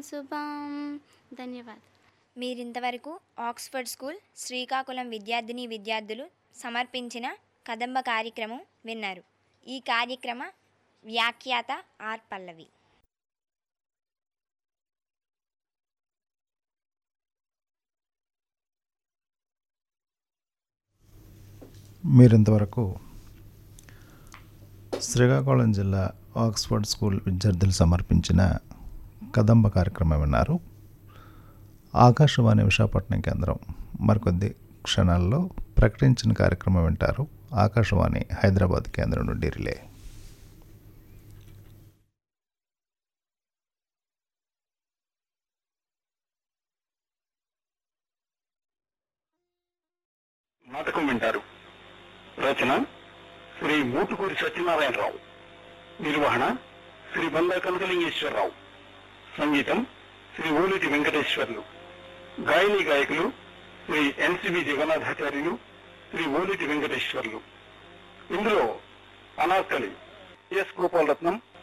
శుభం ధన్యవాదాలు మీరింతవరకు ఆక్స్ఫర్డ్ స్కూల్ శ్రీకాకుళం విద్యార్థిని విద్యార్థులు సమర్పించిన కదంబ కార్యక్రమం విన్నారు ఈ కార్యక్రమ వ్యాఖ్యాత ఆర్ పల్లవి మీరింతవరకు శ్రీకాకుళం జిల్లా ఆక్స్ఫర్డ్ స్కూల్ విద్యార్థులు సమర్పించిన కదంబ కార్యక్రమం విన్నారు ఆకాశవాణి విశాఖపట్నం కేంద్రం మరికొద్ది క్షణాల్లో ప్రకటించిన కార్యక్రమం వింటారు ఆకాశవాణి హైదరాబాద్ కేంద్రం నుండి రిలే నాటకం వింటారు రచన శ్రీ మూటుకూరి సత్యనారాయణరావు నిర్వహణ శ్రీ బందా కనకలింగేశ్వరరావు సంగీతం శ్రీ ఓలిటి వెంకటేశ్వర్లు గాయని గాయకులు శ్రీ ఎన్సిబి జగన్నాథాచార్యులు శ్రీ ఓలిటి వెంకటేశ్వర్లు ఇందులో అనార్కలి ఎస్ గోపాలరత్నం